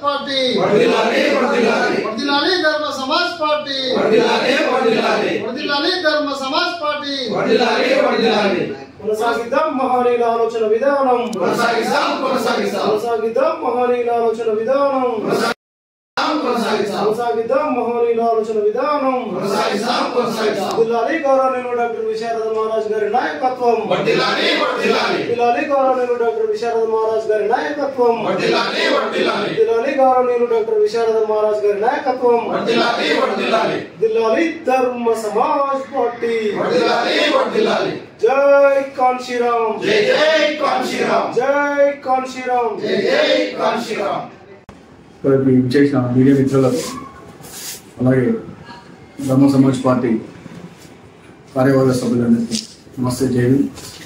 party వర్ధిల్లాలి వర్ధిల్లాలి వర్ధిల్లాలి ధర్మ సమాజ్ పార్టీ వర్ధిల్లాలి వర్ధిల్లాలి వర్ధిల్లాలి ధర్మ సమాజ్ పార్టీ వర్ధిల్లాలి వర్ధిల్లాలి కొనసాగిద్దాం మహనీయుల ఆలోచన విధానం కొనసాగిస్తాం కొనసాగిస్తాం కొనసాగిద్దాం మహనీయుల ఆలోచన విధానం కొనసాగిస్తాం కొనసాగిద్దాం మహనీయుల ఆలోచన విధానం కొనసాగిస్తాం కొనసాగిస్తాం వర్ధిల్లాలి గౌరవనీయులు డాక్టర్ విశారద మహారాజ్ గారి నాయకత్వం వర్ధిల్లాలి వర్ధిల్లాలి వర్ధిల్లాలి గౌరవనీయులు డాక్టర్ విశారద మహారాజ్ గారి నాయకత్వం వర్ధిల్లాలి వర్ధిల్లాలి వర్ధిల్లాలి గౌరవనీయులు డాక్టర్ విశారద మహారాజ్ గారి నాయకత్వం వర్ధిల్లాలి వర్ధిల్లాలి వర్ధిల్లాలి ధర్మ సమాజ్ పార్టీ వర్ధిల్లాలి వర్ధిల్లాలి జై కాన్శీరామ్ జై జై కాంశీరామ్ జై కాన్శీరామ్ జై జై కాంశీరామ్ ఇక్కడికి చేసిన మీడియా మిత్రులకు అలాగే ధర్మ సమాజ్ పార్టీ కార్యవర్గ సభ్యులందరికీ నమస్తే జైలు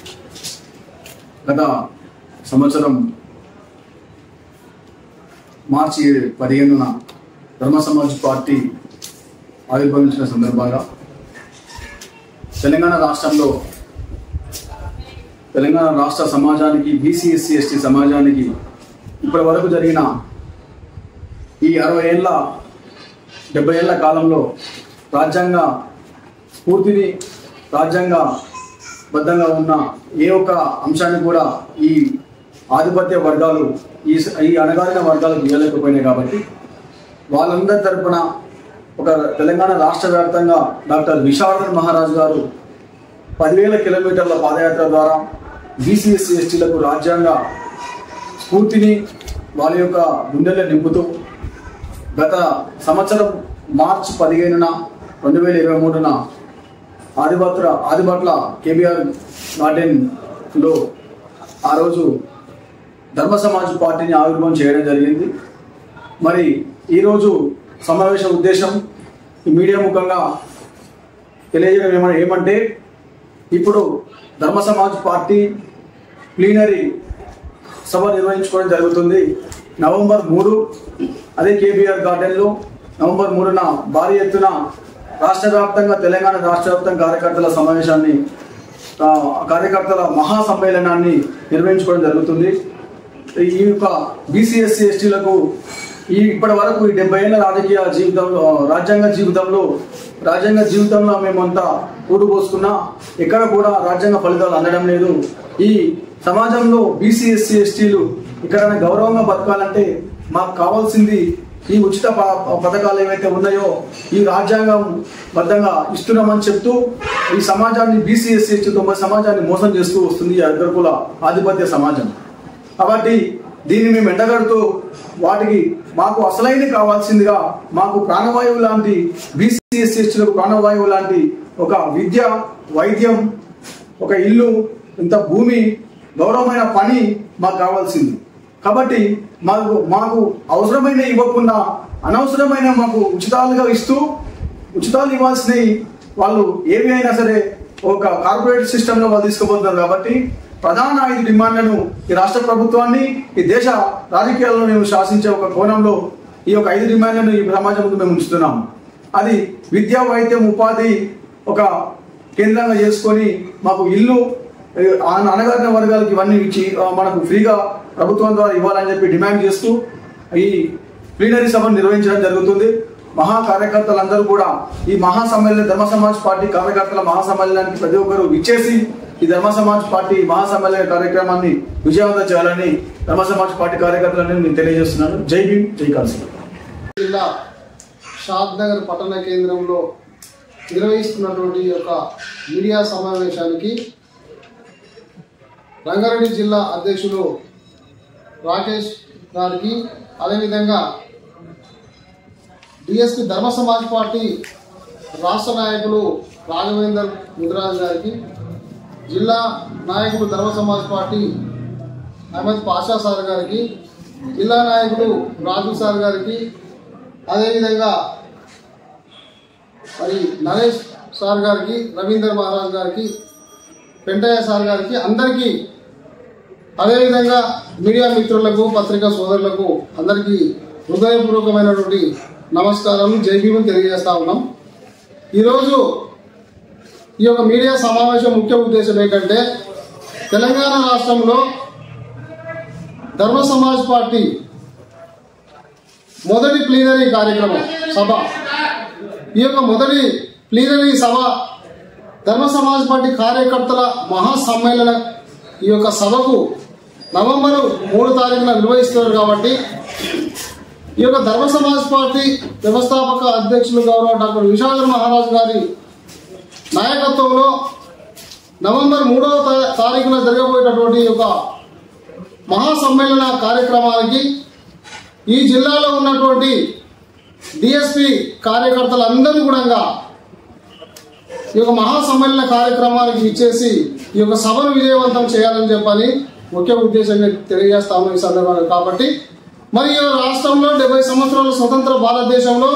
గత సంవత్సరం మార్చి పదిహేనున ధర్మ సమాజ్ పార్టీ ఆవిర్భవించిన సందర్భంగా తెలంగాణ రాష్ట్రంలో తెలంగాణ రాష్ట్ర సమాజానికి బీసీ ఎస్సీ ఎస్టీ సమాజానికి ఇప్పటి వరకు జరిగిన ఈ అరవై ఏళ్ళ డెబ్బై ఏళ్ళ కాలంలో రాజ్యాంగ స్ఫూర్తిని రాజ్యాంగ బద్ధంగా ఉన్న ఏ ఒక్క అంశాన్ని కూడా ఈ ఆధిపత్య వర్గాలు ఈ ఈ అణగారిన వర్గాలకు ఇవ్వలేకపోయినాయి కాబట్టి వాళ్ళందరి తరపున ఒక తెలంగాణ రాష్ట్ర వ్యాప్తంగా డాక్టర్ విశారదన్ మహారాజ్ గారు పదివేల కిలోమీటర్ల పాదయాత్ర ద్వారా బీసీఎస్సీ ఎస్టీలకు రాజ్యాంగ స్ఫూర్తిని వాళ్ళ యొక్క గుండెల్లో నింపుతూ గత సంవత్సరం మార్చ్ పదిహేనున రెండు వేల ఇరవై మూడున ఆదిపత్ర ఆదిపట్ల కేబీఆర్ గార్డెన్లో ఆ రోజు ధర్మ సమాజ్ పార్టీని ఆవిర్భావం చేయడం జరిగింది మరి ఈరోజు సమావేశ ఉద్దేశం ఈ మీడియా ముఖంగా తెలియజేయడం ఏమన్నా ఏమంటే ఇప్పుడు ధర్మ సమాజ్ పార్టీ ప్లీనరీ సభ నిర్వహించుకోవడం జరుగుతుంది నవంబర్ మూడు అదే కేబీఆర్ గార్డెన్లో నవంబర్ మూడున భారీ ఎత్తున రాష్ట్ర వ్యాప్తంగా తెలంగాణ రాష్ట్ర వ్యాప్తంగా కార్యకర్తల సమావేశాన్ని ఆ, కార్యకర్తల మహా సమ్మేళనాన్ని నిర్వహించుకోవడం జరుగుతుంది ఈ యొక్క బీసీఎస్సీ ఎస్టీలకు ఈ ఇప్పటి వరకు ఈ డెబ్బై ఏళ్ళ రాజకీయ జీవితంలో రాజ్యాంగ జీవితంలో రాజ్యాంగ జీవితంలో మేమంతా కూడు పోసుకున్నా ఎక్కడ కూడా రాజ్యాంగ ఫలితాలు అందడం లేదు ఈ సమాజంలో బీసీ ఎస్సీ ఎస్టీలు ఎక్కడైనా గౌరవంగా బతకాలంటే మాకు కావాల్సింది ఈ ఉచిత ప- పథకాలు ఏవైతే ఉన్నాయో ఈ రాజ్యాంగం బద్దంగా ఇస్తున్నామని చెప్తూ ఈ సమాజాన్ని బీసీ ఎస్సీ ఎస్టీ తొంభై సమాజాన్ని మోసం చేస్తూ వస్తుంది ఈ అగ్రకుల ఆధిపత్య సమాజం కాబట్టి దీన్ని మేము ఎండగడుతూ వాటికి మాకు అసలైన కావాల్సిందిగా మాకు ప్రాణవాయువు లాంటి బీసీ ఎస్సీ ఎస్టీలకు ప్రాణవాయువు లాంటి ఒక విద్య వైద్యం ఒక ఇల్లు ఇంత భూమి గౌరవమైన పని మాకు కావాల్సింది కాబట్టి మాకు మాకు అవసరమైన ఇవ్వకుండా అనవసరమైన మాకు ఉచితాలుగా ఇస్తూ ఉచితాలు ఇవ్వాల్సినవి వాళ్ళు ఏవి అయినా సరే ఒక కార్పొరేట్ సిస్టంలో వాళ్ళు తీసుకుపోతున్నారు కాబట్టి ప్రధాన ఐదు డిమాండ్లను ఈ రాష్ట్ర ప్రభుత్వాన్ని ఈ దేశ రాజకీయాల్లో మేము శాసించే ఒక కోణంలో ఈ యొక్క ఐదు డిమాండ్లను ఈ సమాజం ముందు మేము ఉంచుతున్నాం అది విద్యా వైద్యం ఉపాధి ఒక కేంద్రంగా చేసుకొని మాకు ఇల్లు ఏ, అన- అణగారిన వర్గాలకు ఇవన్నీ ఇచ్చి ఆ, మనకు ఫ్రీగా ప్రభుత్వం ద్వారా ఇవ్వాలని చెప్పి డిమాండ్ చేస్తూ ఈ ప్లీనరీ సభను నిర్వహించడం జరుగుతుంది మహా కార్యకర్తలందరూ కూడా ఈ మహా సమ్మేళన ధర్మ సమాజ్ పార్టీ కార్యకర్తల మహా సమ్మేళనానికి ప్రతి ఒక్కరు విచ్చేసి ఈ ధర్మ సమాజ్ పార్టీ మహా సమ్మేళన కార్యక్రమాన్ని విజయవంతం చేయాలని ధర్మ సమాజ్ పార్టీ కార్యకర్తలని నేను తెలియజేస్తున్నాను జై భీమ్ జై కాల్సి జిల్లా షాద్ నగర్ పట్టణ కేంద్రంలో నిర్వహిస్తున్నటువంటి ఈ యొక్క మీడియా సమావేశానికి రంగారెడ్డి జిల్లా అధ్యక్షులు రాకేష్ గారికి అదేవిధంగా డిఎస్పి ధర్మ సమాజ్ పార్టీ రాష్ట్ర నాయకులు రాఘవేందర్ ముదిరాజ్ గారికి జిల్లా నాయకులు ధర్మ సమాజ్ పార్టీ అహ్మద్ పాషా సార్ గారికి జిల్లా నాయకులు రాజు సార్ గారికి అదేవిధంగా మరి నరేష్ సార్ గారికి రవీందర్ మహారాజ్ గారికి పెంటయ్య సార్ గారికి అందరికీ అదేవిధంగా మీడియా మిత్రులకు పత్రికా సోదరులకు అందరికీ హృదయపూర్వకమైనటువంటి నమస్కారం జై భీమం తెలియజేస్తా ఉన్నాం ఈరోజు ఈ యొక్క మీడియా సమావేశం ముఖ్య ఉద్దేశం ఏంటంటే తెలంగాణ రాష్ట్రంలో ధర్మ సమాజ్ పార్టీ మొదటి ప్లీనరీ కార్యక్రమం సభ ఈ యొక్క మొదటి ప్లీనరీ సభ ధర్మ సమాజ్ పార్టీ కార్యకర్తల మహాసమ్మేళన ఈ యొక్క సభకు నవంబరు మూడు తారీఖున నిర్వహిస్తున్నారు కాబట్టి ఈ యొక్క ధర్మ సమాజ్ పార్టీ వ్యవస్థాపక అధ్యక్షులు గౌరవ డాక్టర్ విశాఖర్ మహారాజ్ గారి నాయకత్వంలో నవంబర్ మూడవ తా- తారీఖున జరగబోయేటటువంటి ఈ యొక్క మహాసమ్మేళన కార్యక్రమానికి ఈ జిల్లాలో ఉన్నటువంటి డిఎస్పి కార్యకర్తలందరూ కూడా ఈ యొక్క మహాసమ్మేళన కార్యక్రమానికి ఇచ్చేసి ఈ యొక్క సభను విజయవంతం చేయాలని చెప్పని ముఖ్య ఉద్దేశంగా తెలియజేస్తాము ఈ సందర్భంగా కాబట్టి మరి ఈ రాష్ట్రంలో డెబ్బై సంవత్సరాల స్వతంత్ర భారతదేశంలో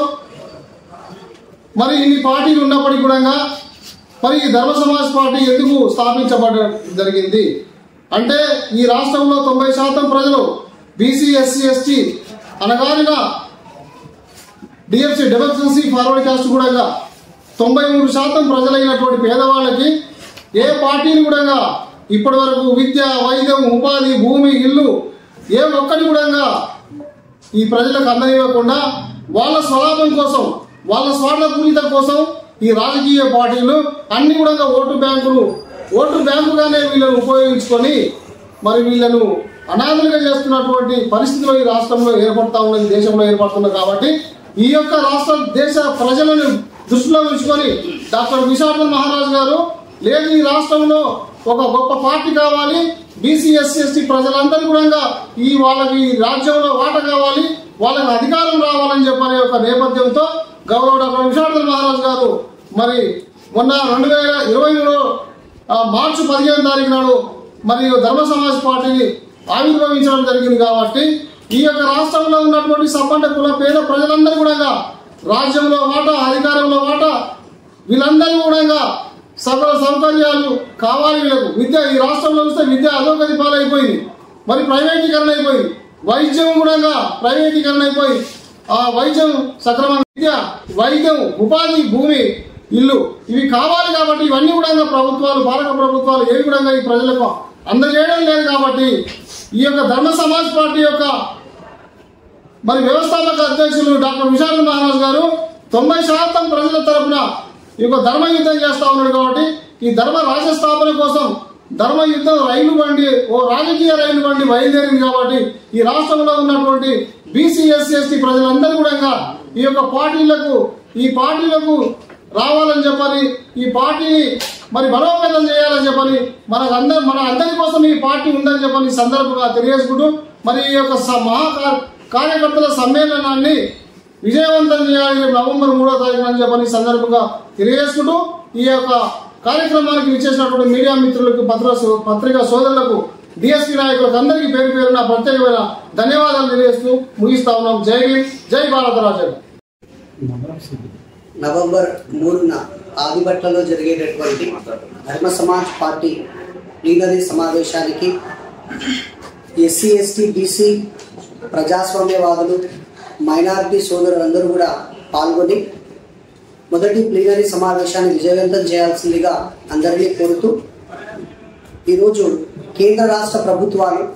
మరి ఇన్ని పార్టీలు ఉన్నప్పటికీ కూడా మరి ఈ ధర్మ సమాజ్ పార్టీ ఎందుకు స్థాపించబడ జరిగింది అంటే ఈ రాష్ట్రంలో తొంభై శాతం ప్రజలు బీసీ ఎస్సీ ఎస్టీ అనగారిన డిఎఫ్సి డెమోక్రసీ ఫార్వర్డ్ కాస్ట్ కూడా తొంభై మూడు శాతం ప్రజలైనటువంటి పేదవాళ్ళకి ఏ పార్టీని కూడా ఇప్పటి వరకు విద్య వైద్యం ఉపాధి భూమి ఇల్లు ఏ ఒక్కటి కూడా ఈ ప్రజలకు అందనివ్వకుండా వాళ్ళ స్వలాభం కోసం వాళ్ళ స్వార్థపూరితం కోసం ఈ రాజకీయ పార్టీలు అన్ని కూడా ఓటు బ్యాంకులు ఓటు బ్యాంకుగానే వీళ్ళను ఉపయోగించుకొని మరి వీళ్ళను అనాథలుగా చేస్తున్నటువంటి పరిస్థితులు ఈ రాష్ట్రంలో ఏర్పడతా ఉన్నది దేశంలో ఏర్పడుతుంది కాబట్టి ఈ యొక్క రాష్ట్ర దేశ ప్రజలను దృష్టిలో ఉంచుకొని డాక్టర్ విశాఖ మహారాజ్ గారు లేదు ఈ రాష్ట్రంలో ఒక గొప్ప పార్టీ కావాలి బీసీ ఎస్సీ ఎస్టీ ప్రజలందరూ కూడా ఈ వాళ్ళకి ఈ రాజ్యంలో వాట కావాలి వాళ్ళకి అధికారం రావాలని చెప్పనే ఒక నేపథ్యంతో గౌరవ డాక్టర్ విశాఖ మహారాజ్ గారు మరి మొన్న రెండు వేల ఇరవై మూడు మార్చి పదిహేను తారీఖు నాడు మరి ధర్మ సమాజ్ పార్టీని ఆవిర్భవించడం జరిగింది కాబట్టి ఈ యొక్క రాష్ట్రంలో ఉన్నటువంటి సబ్బండ కుల పేద ప్రజలందరూ కూడా రాజ్యంలో వాటా అధికారంలో వాటా వీళ్ళందరూ కూడా సకల సౌకర్యాలు కావాలి వీళ్ళకు విద్య ఈ రాష్ట్రంలో చూస్తే విద్య అధోగతి పాలైపోయింది మరి ప్రైవేటీకరణ అయిపోయింది వైద్యం కూడా ప్రైవేటీకరణ అయిపోయి ఆ వైద్యం సక్రమంగా విద్య వైద్యం ఉపాధి భూమి ఇల్లు ఇవి కావాలి కాబట్టి ఇవన్నీ కూడా ప్రభుత్వాలు భారత ప్రభుత్వాలు ఏవి కూడా ఈ ప్రజలకు అందజేయడం లేదు కాబట్టి ఈ యొక్క ధర్మ సమాజ్ పార్టీ యొక్క మరి వ్యవస్థాపక అధ్యక్షులు డాక్టర్ విశాల్ మహారాజ్ గారు తొంభై శాతం ప్రజల తరపున ఈ యొక్క ధర్మ యుద్ధం చేస్తా ఉన్నాడు కాబట్టి ఈ ధర్మ రాజ్య స్థాపన కోసం ధర్మ యుద్ధం రైలు బండి ఓ రాజకీయ రైలు బండి బయలుదేరింది కాబట్టి ఈ రాష్ట్రంలో ఉన్నటువంటి బీసీ ఎస్సీ ఎస్టీ ప్రజలందరూ కూడా ఈ యొక్క పార్టీలకు ఈ పార్టీలకు రావాలని చెప్పని ఈ పార్టీని మరి బలోపేతం చేయాలని చెప్పని మనకు అందరి మన అందరి కోసం ఈ పార్టీ ఉందని చెప్పని ఈ సందర్భంగా తెలియజేసుకుంటూ మరి ఈ యొక్క స- మహా కా- కార్యకర్తల సమ్మేళనాన్ని విజయవంతం చేయాలి రేపు నవంబర్ మూడో తారీఖున అని చెప్పని ఈ సందర్భంగా తెలియజేసుకుంటూ ఈ యొక్క కార్యక్రమానికి విచ్చేసినటువంటి మీడియా మిత్రులకు పత్ర పత్రికా సోదరులకు డిఎస్పీ నాయకులకు అందరికీ పేరు పేరున ప్రత్యేకమైన ధన్యవాదాలు తెలియజేస్తూ ముగిస్తా ఉన్నాం జై హింద్ జై భారత రాజా నవంబర్ మూడున ఆదిబట్లలో జరిగేటటువంటి ధర్మ సమాజ్ పార్టీ ప్లీనరీ సమావేశానికి ఎస్సీ ఎస్టీ బీసీ ప్రజాస్వామ్యవాదులు మైనారిటీ సోదరులందరూ కూడా పాల్గొని మొదటి ప్లీనరీ సమావేశాన్ని విజయవంతం చేయాల్సిందిగా అందరినీ కోరుతూ ఈరోజు కేంద్ర రాష్ట్ర ప్రభుత్వాలు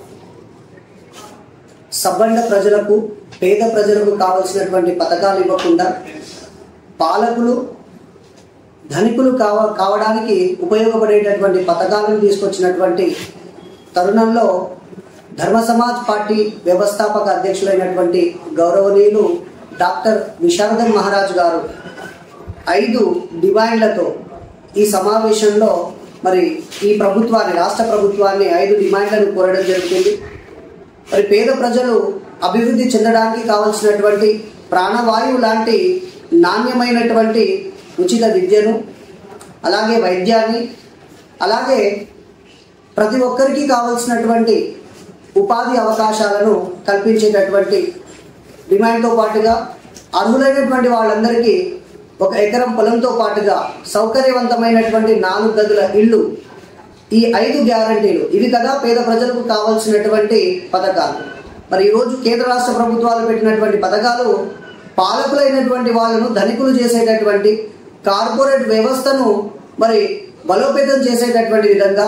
సబ్బండ ప్రజలకు పేద ప్రజలకు కావలసినటువంటి పథకాలు ఇవ్వకుండా పాలకులు ధనికులు కావ కావడానికి ఉపయోగపడేటటువంటి పథకాలను తీసుకొచ్చినటువంటి తరుణంలో ధర్మ సమాజ్ పార్టీ వ్యవస్థాపక అధ్యక్షులైనటువంటి గౌరవనీయులు డాక్టర్ విశారదన్ మహారాజ్ గారు ఐదు డిమాండ్లతో ఈ సమావేశంలో మరి ఈ ప్రభుత్వాన్ని రాష్ట్ర ప్రభుత్వాన్ని ఐదు డిమాండ్లను కోరడం జరుగుతుంది మరి పేద ప్రజలు అభివృద్ధి చెందడానికి కావలసినటువంటి ప్రాణవాయువు లాంటి నాణ్యమైనటువంటి ఉచిత విద్యను అలాగే వైద్యాన్ని అలాగే ప్రతి ఒక్కరికి కావలసినటువంటి ఉపాధి అవకాశాలను కల్పించేటటువంటి డిమాండ్తో పాటుగా అర్హులైనటువంటి వాళ్ళందరికీ ఒక ఎకరం పొలంతో పాటుగా సౌకర్యవంతమైనటువంటి నాలుగు గదుల ఇళ్ళు ఈ ఐదు గ్యారంటీలు ఇవి కదా పేద ప్రజలకు కావాల్సినటువంటి పథకాలు మరి ఈరోజు కేంద్ర రాష్ట్ర ప్రభుత్వాలు పెట్టినటువంటి పథకాలు పాలకులైనటువంటి వాళ్ళను ధనికులు చేసేటటువంటి కార్పొరేట్ వ్యవస్థను మరి బలోపేతం చేసేటటువంటి విధంగా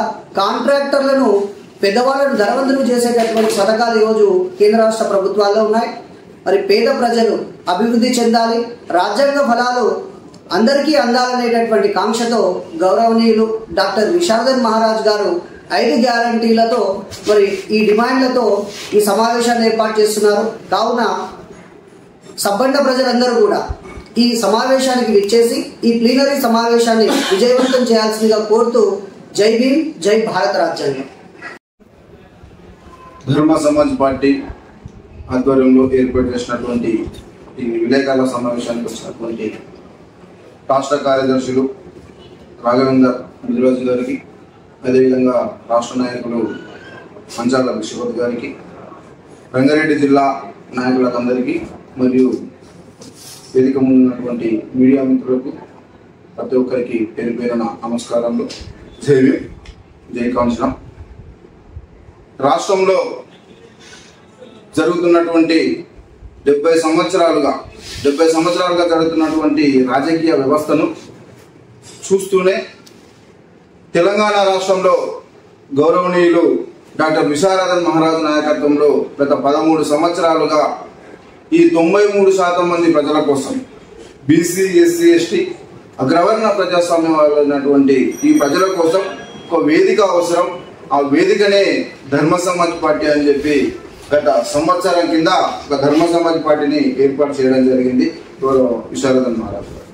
కాంట్రాక్టర్లను పెద్దవాళ్ళను ధనవంతులు చేసేటటువంటి పథకాలు ఈరోజు కేంద్ర రాష్ట్ర ప్రభుత్వాల్లో ఉన్నాయి మరి పేద ప్రజలు అభివృద్ధి చెందాలి రాజ్యాంగ ఫలాలు అందరికీ అందాలనేటటువంటి కాంక్షతో గౌరవనీయులు డాక్టర్ విశారదన్ మహారాజ్ గారు ఐదు గ్యారంటీలతో మరి ఈ డిమాండ్లతో ఈ సమావేశాన్ని ఏర్పాటు చేస్తున్నారు కావున సబ్బండ ప్రజలందరూ కూడా ఈ సమావేశానికి విచ్చేసి ఈ ప్లీనరీ సమావేశాన్ని విజయవంతం చేయాల్సిందిగా కోరుతూ జై భీమ్ జై భారత రాజ్యాంగం ధర్మ సమాజ్ పార్టీ ఆధ్వర్యంలో ఏర్పాటు చేసినటువంటి ఈ విలేకరుల సమావేశానికి వచ్చినటువంటి రాష్ట్ర కార్యదర్శులు రాఘవేందర్ ముదిరాజు గారికి అదేవిధంగా రాష్ట్ర నాయకులు మంచాల విశ్వపతి గారికి రంగారెడ్డి జిల్లా నాయకులకందరికీ మరియు వేదిక ముందు ఉన్నటువంటి మీడియా మిత్రులకు ప్రతి ఒక్కరికి పేరు పేరున నమస్కారాలు జై భీమ్, జై కాంచనం రాష్ట్రంలో జరుగుతున్నటువంటి డెబ్బై సంవత్సరాలుగా డెబ్బై సంవత్సరాలుగా జరుగుతున్నటువంటి రాజకీయ వ్యవస్థను చూస్తూనే తెలంగాణ రాష్ట్రంలో గౌరవనీయులు డాక్టర్ విశారదన్ మహారాజు నాయకత్వంలో గత పదమూడు సంవత్సరాలుగా ఈ తొంభై మూడు శాతం మంది ప్రజల కోసం బీసీ ఎస్సీ ఎస్టీ అగ్రవర్ణ ప్రజాస్వామ్యం వాళ్ళైనటువంటి ఈ ప్రజల కోసం ఒక వేదిక అవసరం ఆ వేదికనే ధర్మ సమాజ్ పార్టీ అని చెప్పి గత సంవత్సరం కింద ఒక ధర్మ సమాజ్ పార్టీని ఏర్పాటు చేయడం జరిగింది గౌరవ విశారదన్ మహారాజు గారు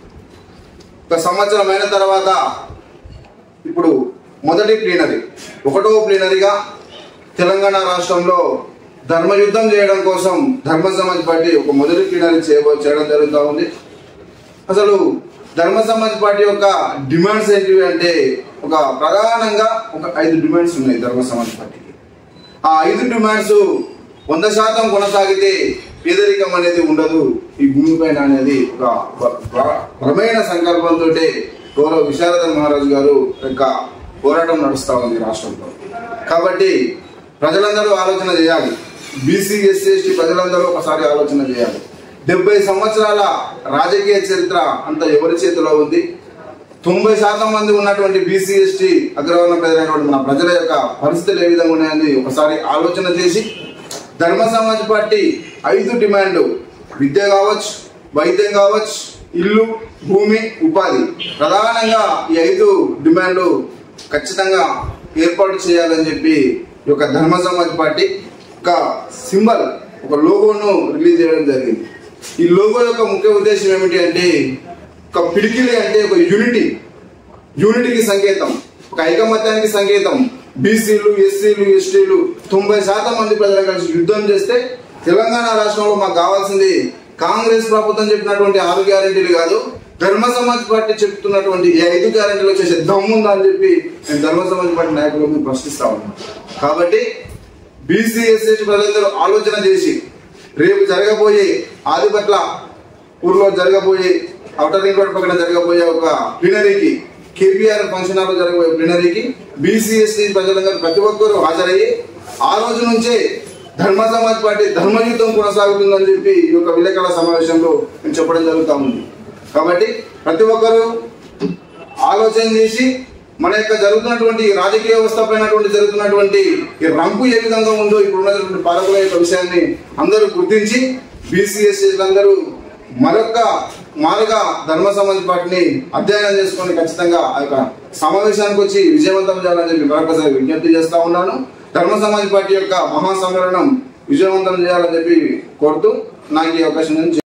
ఒక సంవత్సరం అయిన తర్వాత ఇప్పుడు మొదటి ప్లీనరీ ఒకటో ప్లీనరీగా తెలంగాణ రాష్ట్రంలో ధర్మయుద్ధం చేయడం కోసం ధర్మ సమాజ్ పార్టీ ఒక మొదటి ప్లీనరీ చేయబో చేయడం జరుగుతూ ఉంది అసలు ధర్మ సమాజ్ పార్టీ యొక్క డిమాండ్స్ ఏంటివి అంటే ఒక ప్రధానంగా ఒక ఐదు డిమాండ్స్ ఉన్నాయి ధర్మ సమాజ్ పార్టీకి ఆ ఐదు డిమాండ్స్ వంద శాతం కొనసాగితే పేదరికం అనేది ఉండదు ఈ భూమిపైన అనేది ఒక బ- బ- బలమైన సంకల్పంతో గౌరవ విశారద మహారాజు గారు యొక్క పోరాటం నడుస్తూ ఉంది రాష్ట్రంలో కాబట్టి ప్రజలందరూ ఆలోచన చేయాలి బీసీ ఎస్సీ ఎస్టీ ప్రజలందరూ ఒకసారి ఆలోచన చేయాలి డెబ్బై సంవత్సరాల రాజకీయ చరిత్ర అంత ఎవరి చేతిలో ఉంది తొంభై శాతం మంది ఉన్నటువంటి బీసీ ఎస్టీ అగ్రవర్ణ ప్రజలైనటువంటి మన ప్రజల యొక్క పరిస్థితులు ఏ విధంగా ఉన్నాయని ఒకసారి ఆలోచన చేసి ధర్మ సమాజ్ పార్టీ ఐదు డిమాండ్లు విద్య కావచ్చు వైద్యం కావచ్చు ఇల్లు భూమి ఉపాధి ప్రధానంగా ఈ ఐదు డిమాండ్లు ఖచ్చితంగా ఏర్పాటు చేయాలని చెప్పి ఈ యొక్క ధర్మ సమాజ్ పార్టీ ఒక సింబల్ ఒక లోగోను రిలీజ్ చేయడం జరిగింది ఈ లోగో యొక్క ముఖ్య ఉద్దేశం ఏమిటి అంటే ఒక పిడికిలి అంటే ఒక యూనిటీ యూనిటీకి సంకేతం ఒక ఐకమత్యానికి సంకేతం బీసీలు ఎస్సీలు ఎస్టీలు తొంభై శాతం మంది ప్రజలు కలిసి యుద్ధం చేస్తే తెలంగాణ రాష్ట్రంలో మాకు కావాల్సింది కాంగ్రెస్ ప్రభుత్వం చెప్పినటువంటి ఆరు గ్యారెంటీలు కాదు ధర్మ సమాజ్ పార్టీ చెప్తున్నటువంటి ఈ ఐదు గ్యారెంటీలు చేసే దమ్ముందా అని చెప్పి నేను ధర్మ సమాజ్ పార్టీ నాయకులను ప్రశ్నిస్తా ఉన్నాను కాబట్టి బీసీ ఎస్సీ ప్రజలందరూ ఆలోచన చేసి రేపు జరగబోయే ఆదిపట్ల ఊర్లో జరగబోయే అవుటర్ రింగ్ రోడ్ పక్కన జరగబోయే ఒక ప్లీనరీకి కేపీఆర్ ఫంక్షన్ హాల్లో జరగబోయే ప్లీనరీకి బీసీ ఎస్టీ ప్రజలందరూ ప్రతి ఒక్కరూ హాజరయ్యి ఆ రోజు నుంచే ధర్మ సమాజ్ పార్టీ ధర్మయుద్ధం కొనసాగుతుందని చెప్పి ఈ యొక్క విలేకరుల సమావేశంలో నేను చెప్పడం జరుగుతా ఉంది కాబట్టి ప్రతి ఒక్కరూ ఆలోచన చేసి మన యొక్క జరుగుతున్నటువంటి ఈ రాజకీయ వ్యవస్థ పైనటువంటి జరుగుతున్నటువంటి ఈ రంపు ఏ విధంగా ఉందో ఇప్పుడు ఉన్నటువంటి పాలకుల యొక్క విషయాన్ని అందరూ గుర్తించి బీసీఎస్సీలందరూ మరొక మారుగా ధర్మ సమాజ్ పార్టీని అధ్యయనం చేసుకొని ఖచ్చితంగా ఆ యొక్క సమావేశానికి వచ్చి విజయవంతం చేయాలని చెప్పి మరొకసారి విజ్ఞప్తి చేస్తా ఉన్నాను ధర్మ సమాజ్ పార్టీ యొక్క మహాసమ్మేళనం విజయవంతం చేయాలని చెప్పి కోరుతూ నాకు ఈ అవకాశం నుంచి